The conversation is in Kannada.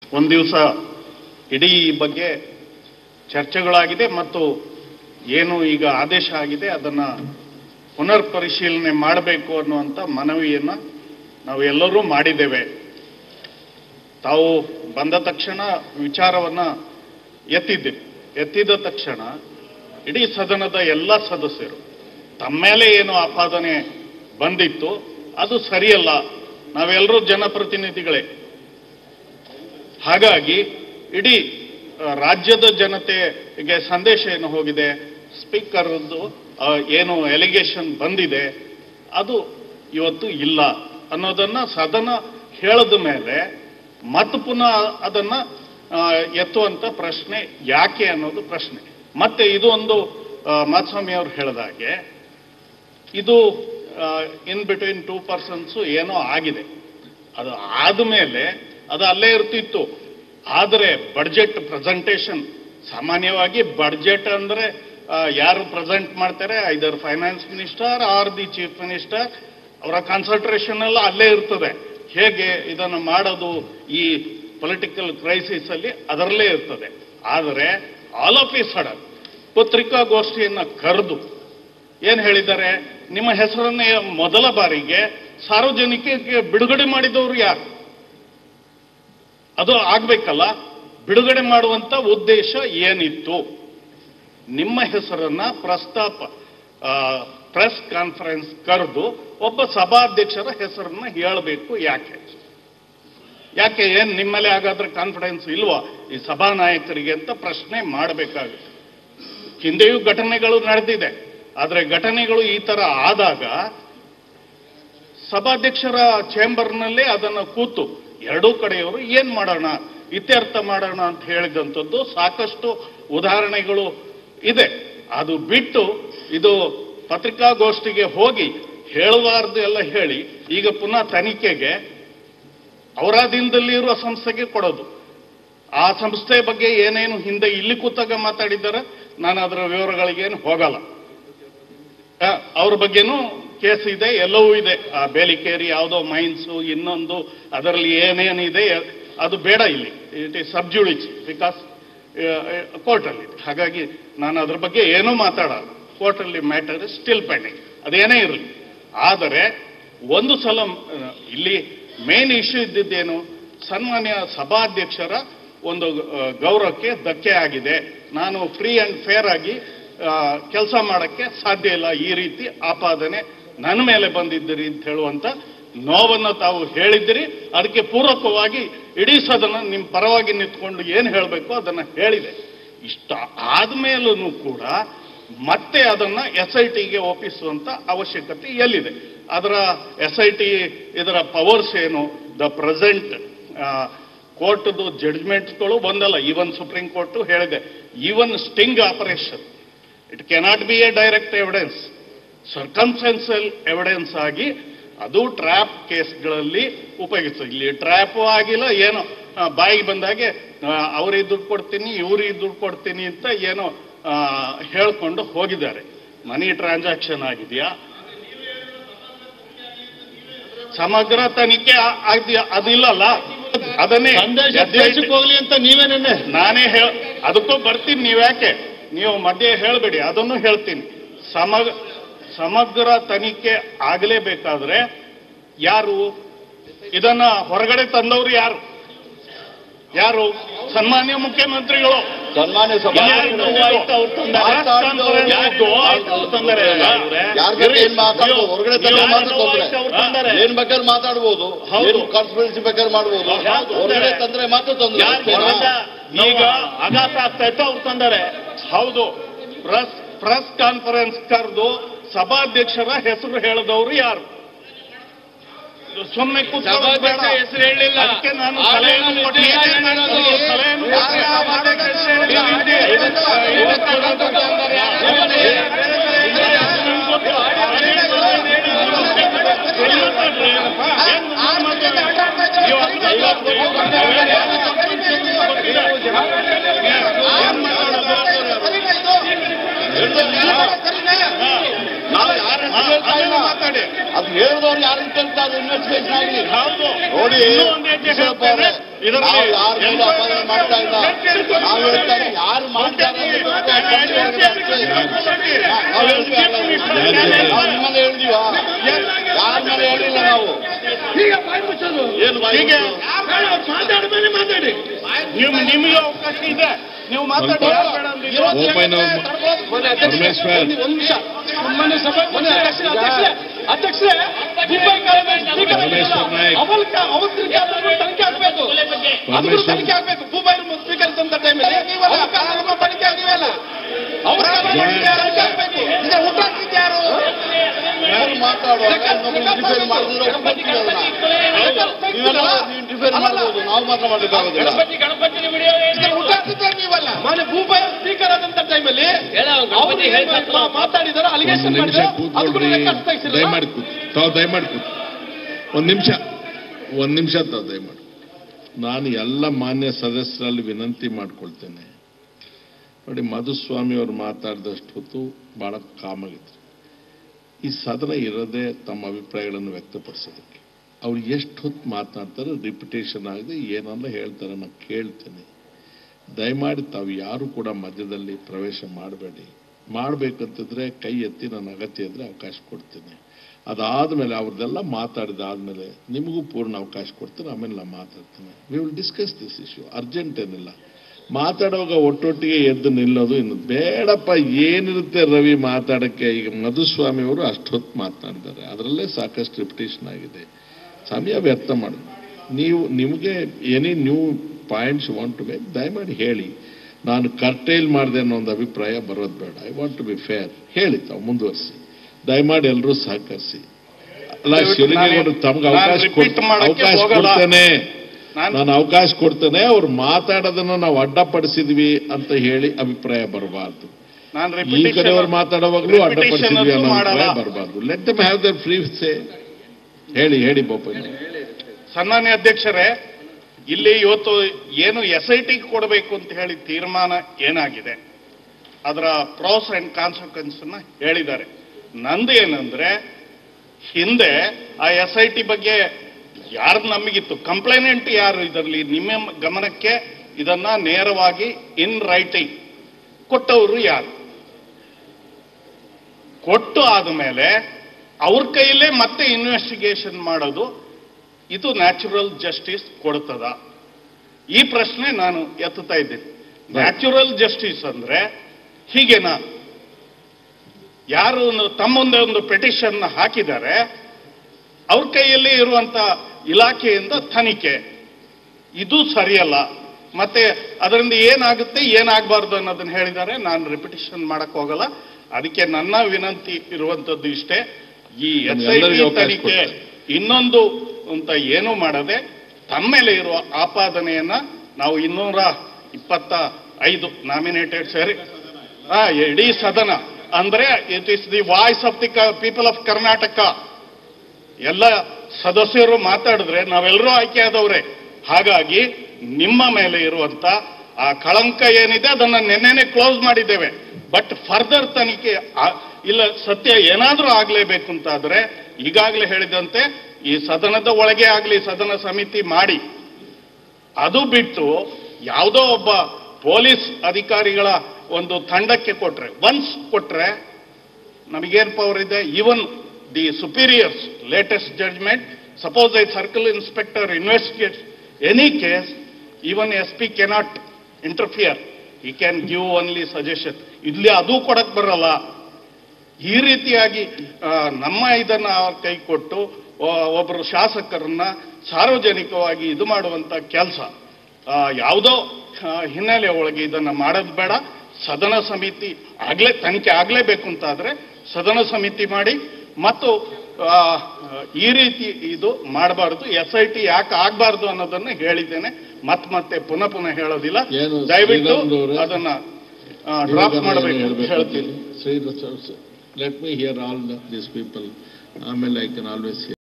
ಒಂದು ದಿವಸ ಇಡೀ ಈ ಬಗ್ಗೆ ಚರ್ಚೆಗಳಾಗಿದೆ ಮತ್ತು ಏನು ಈಗ ಆದೇಶ ಆಗಿದೆ ಅದನ್ನ ಪುನರ್ ಪರಿಶೀಲನೆ ಮಾಡಬೇಕು ಅನ್ನುವಂಥ ಮನವಿಯನ್ನ ನಾವು ಎಲ್ಲರೂ ಮಾಡಿದ್ದೇವೆ ತಾವು ಬಂದ ತಕ್ಷಣ ವಿಚಾರವನ್ನ ಎತ್ತಿದ್ದೀರಿ ಎತ್ತಿದ ತಕ್ಷಣ ಇಡೀ ಸದನದ ಎಲ್ಲ ಸದಸ್ಯರು ತಮ್ಮ ಮೇಲೆ ಏನು ಆಪಾದನೆ ಬಂದಿತ್ತು ಅದು ಸರಿಯಲ್ಲ ನಾವೆಲ್ಲರೂ ಜನಪ್ರತಿನಿಧಿಗಳೇ ಹಾಗಾಗಿ ಇಡೀ ಆ, ರಾಜ್ಯದ ಜನತೆಗೆ ಸಂದೇಶ ಏನು ಹೋಗಿದೆ ಸ್ಪೀಕರ್ದು ಆ, ಏನು ಎಲಿಗೇಷನ್ ಬಂದಿದೆ ಅದು ಇವತ್ತು ಇಲ್ಲ ಅನ್ನೋದನ್ನ ಸದನ ಹೇಳದ ಮೇಲೆ ಮತ್ತೆ ಪುನಃ ಅದನ್ನ ಆ, ಎತ್ತುವಂತ ಪ್ರಶ್ನೆ ಯಾಕೆ ಅನ್ನೋದು ಪ್ರಶ್ನೆ ಮತ್ತೆ ಇದು ಒಂದು ಆ, ಮಾಧುಸ್ವಾಮಿ ಅವರು ಹೇಳಿದಾಗೆ ಇದು ಇನ್ ಬಿಟ್ವೀನ್ ಟೂ ಪರ್ಸನ್ಸ್ ಏನೋ ಆಗಿದೆ ಅದು ಆದಮೇಲೆ ಅದು ಅಲ್ಲೇ ಇರ್ತಿತ್ತು ಆದರೆ ಬಡ್ಜೆಟ್ ಪ್ರೆಸೆಂಟೇಷನ್ ಸಾಮಾನ್ಯವಾಗಿ ಬಡ್ಜೆಟ್ ಅಂದ್ರೆ ಆ, ಯಾರು ಪ್ರೆಸೆಂಟ್ ಮಾಡ್ತಾರೆ either finance minister or the chief minister ಅವರ ಕಾನ್ಸಂಟ್ರೇಷನ್ ಎಲ್ಲ ಅಲ್ಲೇ ಇರ್ತದೆ ಹೇಗೆ ಇದನ್ನು ಮಾಡೋದು ಈ ಪೊಲಿಟಿಕಲ್ ಕ್ರೈಸಿಸ್ ಅಲ್ಲಿ ಅದರಲ್ಲೇ ಇರ್ತದೆ ಆದರೆ ಆಲ್ ಆಫ್ ಈ ಸಡನ್ ಪತ್ರಿಕಾಗೋಷ್ಠಿಯನ್ನ ಕರೆದು ಏನ್ ಹೇಳಿದ್ದಾರೆ ನಿಮ್ಮ ಹೆಸರನ್ನೇ ಮೊದಲ ಬಾರಿಗೆ ಸಾರ್ವಜನಿಕರಿಗೆ ಬಿಡುಗಡೆ ಮಾಡಿದವರು ಯಾರು ಅದು ಆಗ್ಬೇಕಲ್ಲ ಬಿಡುಗಡೆ ಮಾಡುವಂತ ಉದ್ದೇಶ ಏನಿತ್ತು ನಿಮ್ಮ ಹೆಸರನ್ನ ಪ್ರಸ್ತಾಪ ಪ್ರೆಸ್ ಕಾನ್ಫರೆನ್ಸ್ ಕರೆದು ಒಬ್ಬ ಸಭಾಧ್ಯಕ್ಷರ ಹೆಸರನ್ನ ಹೇಳಬೇಕು ಯಾಕೆ ಯಾಕೆ ಏನ್ ನಿಮ್ಮಲ್ಲಿ ಹಾಗಾದ್ರೆ ಕಾನ್ಫಿಡೆನ್ಸ್ ಇಲ್ವಾ ಈ ಸಭಾನಾಯಕರಿಗೆ ಅಂತ ಪ್ರಶ್ನೆ ಮಾಡಬೇಕಾಗುತ್ತೆ ಹಿಂದೆಯೂ ಘಟನೆಗಳು ನಡೆದಿದೆ ಆದರೆ ಘಟನೆಗಳು ಈ ತರ ಆದಾಗ ಸಭಾಧ್ಯಕ್ಷರ ಚೇಂಬರ್ನಲ್ಲೇ ಅದನ್ನು ಕೂತು ಎರಡೂ ಕಡೆಯವರು ಏನ್ ಮಾಡೋಣ ಇತ್ಯರ್ಥ ಮಾಡೋಣ ಅಂತ ಹೇಳಿದಂಥದ್ದು ಸಾಕಷ್ಟು ಉದಾಹರಣೆಗಳು ಇದೆ ಅದು ಬಿಟ್ಟು ಇದು ಪತ್ರಿಕಾಗೋಷ್ಠಿಗೆ ಹೋಗಿ ಹೇಳಬಾರ್ದು ಎಲ್ಲ ಹೇಳಿ ಈಗ ಪುನಃ ತನಿಖೆಗೆ ಔರಾದಿಂದಲ್ಲಿ ಇರುವ ಸಂಸ್ಥೆಗೆ ಕೊಡೋದು ಆ ಸಂಸ್ಥೆ ಬಗ್ಗೆ ಏನೇನು ಹಿಂದೆ ಇಲ್ಲಿ ಕೂತಾಗ ಮಾತಾಡಿದ್ದಾರೆ ನಾನು ಅದರ ವಿವರಗಳಿಗೇನು ಹೋಗಲ್ಲ ಆ, ಅವ್ರ ಬಗ್ಗೆನೂ ಕೇಸ್ ಇದೆ ಎಲ್ಲವೂ ಇದೆ ಆ ಬೇಲಿಕೇರಿ ಯಾವುದೋ ಮೈನ್ಸು ಇನ್ನೊಂದು ಅದರಲ್ಲಿ ಏನೇನಿದೆ ಅದು ಬೇಡ ಇಲ್ಲಿ ಇಟ್ ಈಸ್ ಸಬ್ಜುಡಿಸ್ ಬಿಕಾಸ್ ಕೋರ್ಟಲ್ಲಿ ಹಾಗಾಗಿ ನಾನು ಅದ್ರ ಬಗ್ಗೆ ಏನೂ ಮಾತಾಡಲ್ಲ ಕೋರ್ಟಲ್ಲಿ ಮ್ಯಾಟರ್ ಸ್ಟಿಲ್ ಪೆಂಡಿಂಗ್ ಅದೇನೇ ಇರಲಿ ಆದರೆ ಒಂದು ಸಲ ಆ, ಇಲ್ಲಿ ಮೇನ್ ಇಶ್ಯೂ ಇದ್ದಿದ್ದೇನು ಸನ್ಮಾನ್ಯ ಸಭಾಧ್ಯಕ್ಷರ ಒಂದು ಆ, ಗೌರವಕ್ಕೆ ಧಕ್ಕೆ ಆಗಿದೆ ನಾನು ಫ್ರೀ ಅಂಡ್ ಫೇರ್ ಆಗಿ ಕೆಲಸ ಮಾಡಕ್ಕೆ ಸಾಧ್ಯ ಇಲ್ಲ ಈ ರೀತಿ ಆಪಾದನೆ ನನ್ನ ಮೇಲೆ ಬಂದಿದ್ದೀರಿ ಅಂತ ಹೇಳುವಂತ ನೋವನ್ನು ತಾವು ಹೇಳಿದ್ದೀರಿ ಅದಕ್ಕೆ ಪೂರಕವಾಗಿ ಇಡೀ ಸದನ ನಿಮ್ಮ ಪರವಾಗಿ ನಿಂತ್ಕೊಂಡು ಏನು ಹೇಳಬೇಕು ಅದನ್ನ ಹೇಳಿದೆ ಇಷ್ಟ ಆದ್ಮೇಲೂ ಕೂಡ ಮತ್ತೆ ಅದನ್ನ ಎಸ್ ಐ ಟಿಗೆ ಒಪ್ಪಿಸುವಂತ ಅವಶ್ಯಕತೆ ಎಲ್ಲಿದೆ ಅದರ ಎಸ್ ಐ ಟಿ ಇದರ ಪವರ್ಸ್ ಏನು ದ ಪ್ರೆಸೆಂಟ್ ಕೋರ್ಟ್ದು ಜಡ್ಜ್ಮೆಂಟ್ಗಳು ಒಂದಲ್ಲ ಈವನ್ ಸುಪ್ರೀಂ ಕೋರ್ಟ್ ಹೇಳಿದೆ even sting operation it cannot be a direct evidence circumstantial evidence ಆಗಿ ಅದು ಟ್ರ್ಯಾಪ್ ಕೇಸ್ಗಳಲ್ಲಿ ಉಪಯೋಗಿಸ್ತದೆ ಇಲ್ಲಿ ಟ್ರ್ಯಾಪು ಆಗಿಲ್ಲ ಏನೋ ಆ, ಬಾಯಿಗೆ ಬಂದಾಗೆ ಆ, ಅವ್ರಿಗೆ ದುಡ್ಡು ಕೊಡ್ತೀನಿ ಇವ್ರಿಗೆ ದುಡ್ಡು ಕೊಡ್ತೀನಿ ಅಂತ ಏನೋ ಆ, ಹೇಳ್ಕೊಂಡು ಹೋಗಿದ್ದಾರೆ ಮನಿ ಟ್ರಾನ್ಸಾಕ್ಷನ್ ಆಗಿದೆಯಾ ಸಮಗ್ರ ತನಿಖೆ ಆ- ಆಗಿ- ಅದಿಲ್ಲಲ್ಲ ಅದನ್ನೇ ಸಂದೇಶ SIT ದೇಶಕ್ಕೆ ಹೋಗ್ಲಿ ಅಂತ ನೀವೇ ನೆನ್ನೆ ನಾನೇ ಹೇಳ ಅದಕ್ಕೂ ಬರ್ತೀನಿ ನೀವ್ಯಾಕೆ ನೀವು ಮಧ್ಯೆ ಹೇಳಬೇಡಿ ಅದನ್ನು ಹೇಳ್ತೀನಿ ಸಮಗ್ರ ಸಮಗ್ರ ತನಿಖೆ ಆಗಲೇಬೇಕಾದ್ರೆ ಯಾರು ಇದನ್ನ ಹೊರಗಡೆ ತಂದವರು ಯಾರು ಯಾರು ಸನ್ಮಾನ್ಯ ಮುಖ್ಯಮಂತ್ರಿಗಳು ಸನ್ಮಾನ್ಯ ಯಾರು ಆಯ್ತು ಅವ್ರು ತಂದಾರೆ? ಯಾರು ಆಯ್ತು ಅವ್ರು ತಂದಾರೆ? ಯಾರ ಬಗ್ಗೆ ಏನ್ ಮಾತಾಡ್ಬೋದು ನೀವು- ಹೊರಗಡೆ ನೀವು ತಂದ್ರೆ ಮಾತ್ರ ಯಾರು ತೊಂದ್ರೆ ಆಯ್ತು ಅವ್ರು ತಂದಾರೆ? ಏನ್ ಬೇಕಾದ್ರೆ ಮಾತಾಡ್ಬೋದು ಹೌದು. ಏನ್ ಕಾನ್ಸ್ಪಿರೆನ್ಸಿ ಬೇಕಾದ್ರೆ ಮಾಡ್ಬೋದು ಯಾವ್ದು ಹೊರಗಡೆ ತಂದಾರೆ? ತಂದ್ರೆ ಮಾತ್ರ ತೊಂದ್ರೆ ಯಾರು ಅಷ್ಟೇನಾ? ಹೊರಗಡೆ ಈಗ ಆಘಾತ ಆಗ್ತಾ ಇತ್ತು ಅವ್ರು ತಂದಾರೆ ಹೌದು ಪ್ರೆಸ್ ಪ್ರೆಸ್ ಕಾನ್ಫರೆನ್ಸ್ ಕರೆದು ಸಭಾಧ್ಯಕ್ಷರ ಹೆಸರು ಹೇಳಿದವರು ಯಾರು ಸುಮ್ಮನೆ ಸಭಾಧ್ಯಕ್ಷ ಹೆಸರು ಹೇಳಿಲ್ಲ. ಅದಕ್ಕೆ ನಾನು ಆ ಸಲಹೆಯನ್ನು ವೇಳೆಯಲ್ಲಿ ಕೊಟ್ಟಿದ್ದೆ. ನಿರ್ಣಯ ಮಾಡೋದು. ನನಗೆ ಸಲಹೆಯನ್ನು ಯಾರು ಕೊಟ್ಟಿದ್ದೆ. ಸಭಾಧ್ಯಕ್ಷ ಹೆಸರು ಹೇಳಿಲ್ಲ? ಈ ರೀತಿ ಇವತ್ತು- ಇವತ್ತು ಇವತ್ತು ತಂದರೆ ಯಾರು? ನಾವು ಯಾರ ಹೆಸರು ಹೇಳ್ತಾ ಇಲ್ಲ. ಮಾತಾಡಿ ಅದು ಹೇಳಿದವ್ರು ಯಾರು ಅಂತ ಅದು ಇನ್ವೆಸ್ಟಿಗೇಷನ್ ಆಗಲಿ ಹೌದು ನೋಡಿ ಇನ್ನೂ ಒಂದು ಹೆಜ್ಜೆ ಬಿಷಪ್ ಹೇಳ್ತೇನೆ. ಅವರೇ, ಇದರಲ್ಲಿ ನಾವು ಯಾರ ಮೇಲೂ ಅಪರಾಧ ಮಾಡ್ತಾ ಇಲ್ಲ ನಾವು ಹೇಳ್ತಾ ಇದ್ದೀವಿ, ಯಾರು ಮಾಡ್ತಾರೆ ಅಂತ ನಾವು ಹೇಳ್ತೀವಿ ಅಲ್ಲ. ನಾವು ನಿಮ್ಮಲ್ಲಿ ಹೇಳಿದೀವ ಯಾರ ಮೇಲೆ ಹೇಳಿಲ್ಲ ನಾವು ಏನು ಬಾಯಿ ಹೀಗೆ ಮುಚ್ಚೋದು? ಮಾತಾಡಿ ನೀವು ನಿಮಗೆ ಅವಕಾಶ ಇದೆ ನೀವು ಮಾತಾಡಿ ಯಾರು ಬೇಡ ಅಂದಿಲ್ಲ. ಇವತ್ತು ಓಪನ್ ಪರಮೇಶ್ವರ್ ನಿಮಿಷ ಮೊನ್ನೆ ಸಭೆ ಮೊನ್ನೆ ಅಧ್ಯಕ್ಷರೇ ಅಧ್ಯಕ್ಷರೇ ಅಧ್ಯಕ್ಷರೇ ಮುಂಬೈ ಕಾಲೇಜ್ ಸ್ಪೀಕರ್ ಪರಮೇಶ್ವರ್ ನಾಯ್ಕ್. ಅವಲ್ ಅವಸರ ತನಿಖೆ ಆಗ್ಬೇಕು ಅದು ಪರಮೇಶ್ವರ್ ತನಿಖೆ ಆಗ್ಬೇಕು ಮುಂಬೈ ಸ್ಪೀಕರ್ ಇದ್ದಂತ ಟೈಮಲ್ಲಿ ಅವರ ಕಾನೂನು ತನಿಖೆ ಆಗಿವೆಲ್ಲ ಅವರ ಕಾನೂನು ತನಿಖೆ ಆಗ್ಬೇಕು ಇದು ಊಟ ಹಾಕಿದ್ದು ಯಾರು ಯಾರು ಮಾತಾಡುವಾಗ ಇನ್ನೊಬ್ರು ಡಿಫೈನ್ ಮಾಡಿದ್ರೆ ಒಪ್ಕೊಳ್ತೀವಿ ಅದನ್ನ. ನೀವೆಲ್ಲ ನೀವು ಡಿಫೈನ್ ಮಾಡ್ಬೋದು ನಾವು ಮಾತ್ರ ಮಾಡ್ಲಿಕ್ಕಾಗೋದಿಲ್ಲ ಇದನ್ನ ಊಟ ಹಾಕಿದ್ದು ನೀವಲ್ಲ ಮೊನ್ನೆ ಮುಂಬೈ ಸ್ಪೀಕರ್ ಆದಂತ ಟೈಮಲ್ಲಿ ಅವರು ಏನ್ ಮಾ- ಮಾತಾಡಿದಾರೋ ಒಂದು ಅಲಿಗೇಷನ್ ನಿಮಿಷ ಮಾಡಿದ್ರು ಅದು ಕೂಡ ಕೂತ್ಕೊಳ್ರಿ ಲೆಕ್ಕ ತೆಗ್ಸಿಲ್ಲ. ದಯಮಾಡಿ ಕೂತ್ ತಾವು ದಯಮಾಡಿ ಕೂತ್ ಒಂದು ನಿಮಿಷ ಒಂದು ನಿಮಿಷ ತಾವು ದಯಮಾಡಿ ನಾನು ಎಲ್ಲ ಮಾನ್ಯ ಸದಸ್ಯರಲ್ಲಿ ವಿನಂತಿ ಮಾಡ್ಕೊಳ್ತೇನೆ ನೋಡಿ ಮಧುಸ್ವಾಮಿ ಅವರು ಮಾತಾಡಿದಷ್ಟು ಹೊತ್ತು ಬಹಳ ಕಾಮಾಗಿತ್ತು ಈ ಸದನ ಇರೋದೇ ತಮ್ಮ ಅಭಿಪ್ರಾಯಗಳನ್ನು ವ್ಯಕ್ತಪಡಿಸೋದಕ್ಕೆ ಅವ್ರು ಎಷ್ಟು ಹೊತ್ತು ಮಾತನಾಡ್ತಾರೆ ರಿಪಿಟೇಷನ್ ಆಗದೆ ಏನನ್ನ ಹೇಳ್ತಾರೆ ನಾನು ಕೇಳ್ತೇನೆ ದಯಮಾಡಿ ತಾವು ಯಾರು ಕೂಡ ಮಧ್ಯದಲ್ಲಿ ಪ್ರವೇಶ ಮಾಡಬೇಡಿ ಮಾಡಬೇಕಂತಿದ್ರೆ ಕೈ ಎತ್ತಿ ನನ್ನ ಅಗತ್ಯ ಇದ್ರೆ ಅವಕಾಶ ಕೊಡ್ತೀನಿ ಅದಾದ್ಮೇಲೆ ಅವ್ರದ್ದೆಲ್ಲ ಮಾತಾಡಿದಾದ್ಮೇಲೆ ನಿಮಗೂ ಪೂರ್ಣ ಅವಕಾಶ ಕೊಡ್ತೀನಿ ಆಮೇಲೆ ನಾನು ಮಾತಾಡ್ತೀನಿ we will discuss this issue urgent ಏನಿಲ್ಲ ಮಾತಾಡುವಾಗ ಒಟ್ಟೊಟ್ಟಿಗೆ ಎದ್ದು ನಿಲ್ಲೋದು ಇನ್ನು ಬೇಡಪ್ಪ ಏನಿರುತ್ತೆ ರವಿ ಮಾತಾಡಕ್ಕೆ ಈಗ ಮಧುಸ್ವಾಮಿ ಅವರು ಅಷ್ಟೊತ್ತು ಮಾತನಾಡಿದ್ದಾರೆ ಅದರಲ್ಲೇ ಸಾಕಷ್ಟು ರಿಪಿಟೇಷನ್ ಆಗಿದೆ ಸಮಯ ವ್ಯರ್ಥ ಮಾಡೋದು ನೀವು ನಿಮಗೆ any new points want to make ದಯಮಾಡಿ ಹೇಳಿ ನಾನು ಕರ್ಟೈಲ್ ಮಾಡಿದೆ ಅನ್ನೋ ಒಂದು ಅಭಿಪ್ರಾಯ ಬರೋದು ಬೇಡ I want to be fair ಹೇಳಿ ತಾವು ಮುಂದುವರಿಸಿ ದಯಮಾಡಿ ಎಲ್ಲರೂ ಸಹಕರಿಸಿ ಅಲ್ಲ ದಯವಿಟ್ಟು ಶಿವಲಿಂಗೇಗೌಡರು ನಾನು- ತಮ್ಗೆ ನಾನು ಅವಕಾಶ repeat ಕೊಡ್- ಮಾಡಕ್ಕೆ ಅವಕಾಶ ಹೋಗಲ್ಲ. ಕೊಡ್ತೇನೆ ನಾನು ನಾನು ಅವಕಾಶ ಕೊಡ್ತೇನೆ ಅವ್ರು ಮಾತಾಡೋದನ್ನ ನಾವು ಅಡ್ಡಪಡಿಸಿದ್ವಿ ಅಂತ ಹೇಳಿ ಅಭಿಪ್ರಾಯ ಬರಬಾರ್ದು ನಾನು ಈ repetition- ಕಡೆಯವರು ಮಾತಾಡುವಾಗಲೂ repetition ಅಡ್ಡಪಡಿಸಿದ್ವಿ ಅಂತೂ ಅನ್ನೋ ಮಾಡಲ್ಲ. ಅಭಿಪ್ರಾಯ ಬರಬಾರ್ದು let them have their free say ಹೇಳಿ ಹೇಳಿ ಬೋಪಯ್ಯ ಸನ್ಮಾನ್ಯ ಅಧ್ಯಕ್ಷರೇ ಇಲ್ಲಿ ಇವತ್ತು ಏನು ಎಸ್ ಐ ಟಿ ಕೊಡಬೇಕು ಅಂತ ಹೇಳಿ ತೀರ್ಮಾನ ಏನಾಗಿದೆ ಅದರ ಪ್ರೋಸ್ ಅಂಡ್ ಕಾನ್ಸಿಕ್ವೆನ್ಸ್ ಹೇಳಿದ್ದಾರೆ ನಂದು ಏನಂದ್ರೆ ಹಿಂದೆ ಆ ಎಸ್ ಐ ಟಿ ಬಗ್ಗೆ ಯಾರ್ದು ನಮಗಿತ್ತು ಕಂಪ್ಲೇನೆಂಟ್ ಯಾರು ಇದರಲ್ಲಿ ನಿಮ್ಮ ಗಮನಕ್ಕೆ ಇದನ್ನ ನೇರವಾಗಿ ಇನ್ ರೈಟಿಂಗ್ ಕೊಟ್ಟವರು ಯಾರು ಕೊಟ್ಟು ಆದಮೇಲೆ ಅವ್ರ ಕೈಯಲ್ಲೇ ಮತ್ತೆ ಇನ್ವೆಸ್ಟಿಗೇಷನ್ ಮಾಡೋದು ಇದು ನ್ಯಾಚುರಲ್ ಜಸ್ಟಿಸ್ ಕೊಡ್ತದ ಈ ಪ್ರಶ್ನೆ ನಾನು ಎತ್ತುತ್ತಾ ಇದ್ದೀನಿ ನ್ಯಾಚುರಲ್ ಜಸ್ಟಿಸ್ ಅಂದ್ರೆ ಹೀಗೇನಾ ಯಾರು ಒಂದು ತಮ್ಮ ಮುಂದೆ ಒಂದು ಪೆಟಿಷನ್ ಹಾಕಿದ್ದಾರೆ ಅವ್ರ ಕೈಯಲ್ಲಿ ಇರುವಂತ ಇಲಾಖೆಯಿಂದ ತನಿಖೆ ಇದು ಸರಿಯಲ್ಲ ಮತ್ತೆ ಅದರಿಂದ ಏನಾಗುತ್ತೆ ಏನಾಗಬಾರ್ದು ಅನ್ನೋದನ್ನ ಹೇಳಿದ್ದಾರೆ ನಾನು ರಿಪಿಟೇಷನ್ ಮಾಡಕ್ ಹೋಗಲ್ಲ ಅದಕ್ಕೆ ನನ್ನ ವಿನಂತಿ ಇರುವಂತದ್ದು ಇಷ್ಟೇ ಈ ಎಸ್ ಐ ಎಲ್ಲರಿಗೂ ಅವಕಾಶ ತನಿಖೆ ಕೊಡ್ತಾರೆ. ಇನ್ನೊಂದು ಅಂತ ಏನೂ ಮಾಡದೆ ತಮ್ಮ ಮೇಲೆ ಇರುವ ಆಪಾದನೆಯನ್ನ ನಾವು ಇನ್ನೂರ ಇಪ್ಪತ್ತ ಐದು ನಾಮಿನೇಟೆಡ್ ಸೇರಿ ಆ, ಇಡೀ ಸದನ ಅಂದ್ರೆ it is the voice of the people of Karnataka ಎಲ್ಲ ಸದಸ್ಯರು ಮಾತಾಡಿದ್ರೆ ನಾವೆಲ್ಲರೂ ಆಯ್ಕೆಯಾದವ್ರೆ ಹಾಗಾಗಿ ನಿಮ್ಮ ಮೇಲೆ ಇರುವಂತ ಆ ಕಳಂಕ ಏನಿದೆ ಅದನ್ನ ನಿನ್ನೆನೆ ಕ್ಲೋಸ್ ಮಾಡಿದ್ದೇವೆ ಬಟ್ ಫರ್ದರ್ ತನಿಖೆ ಆ- ಇಲ್ಲ ಸತ್ಯ ಏನಾದ್ರೂ ಆಗ್ಲೇಬೇಕು ಅಂತಾದ್ರೆ ಈಗಾಗಲೇ ಹೇಳಿದಂತೆ ಈ ಸದನದ ಒಳಗೆ ಆಗ್ಲಿ ಸದನ ಸಮಿತಿ ಮಾಡಿ ಅದು ಬಿಟ್ಟು ಯಾವುದೋ ಒಬ್ಬ ಪೊಲೀಸ್ ಅಧಿಕಾರಿಗಳ ಒಂದು ತಂಡಕ್ಕೆ ಕೊಟ್ರೆ ಒನ್ಸ್ ಕೊಟ್ರೆ ನಮಗೇನ್ ಪವರ್ ಇದೆ even the superiors latest judgement suppose I circle inspector investigate any case even S P cannot interfere ಈ ಕ್ಯಾನ್ ಗಿವ್ ಓನ್ಲಿ ಸಜೆಷನ್ ಇಲ್ಲಿ ಅದು ಕೊಡಕ್ ಬರಲ್ಲ ಈ ರೀತಿಯಾಗಿ ಆ, ನಮ್ಮ ಇದನ್ನ ಕೈ ಕೊಟ್ಟು ಒಬ್ಬರು ಶಾಸಕರನ್ನ ಸಾರ್ವಜನಿಕವಾಗಿ ಇದು ಮಾಡುವಂತ ಕೆಲಸ ಯಾವುದೋ ಆ, ಹಿನ್ನೆಲೆ ಒಳಗೆ ಇದನ್ನ ಮಾಡೋದು ಬೇಡ ಸದನ ಸಮಿತಿ ಆಗ್ಲೇ ತನಿಖೆ ಆಗ್ಲೇಬೇಕು ಅಂತ ಆದ್ರೆ ಸದನ ಸಮಿತಿ ಮಾಡಿ ಮತ್ತು ಆ, ಈ ರೀತಿ ಇದು ಮಾಡಬಾರ್ದು ಎಸ್ ಐ ಟಿ ಯಾಕೆ ಆಗಬಾರ್ದು ಅನ್ನೋದನ್ನ ಹೇಳಿದ್ದೇನೆ ಮತ್ ಮತ್ತೆ ಪುನಃ ಪುನಃ ಹೇಳೋದಿಲ್ಲ ಏನು ದಯವಿಟ್ಟು ಶ್ರೀರಾಮ್ರವ್ರೆ? ಅದನ್ನ ಡ್ರಾಪ್ ಮಾಡಬೇಕು ಅಂತ ಹೇಳ್ತೀನಿ let me hear all this people ಆಮೇಲೆ ಐ ಕ್ಯಾನ್ ಆಲ್ವೇಸ್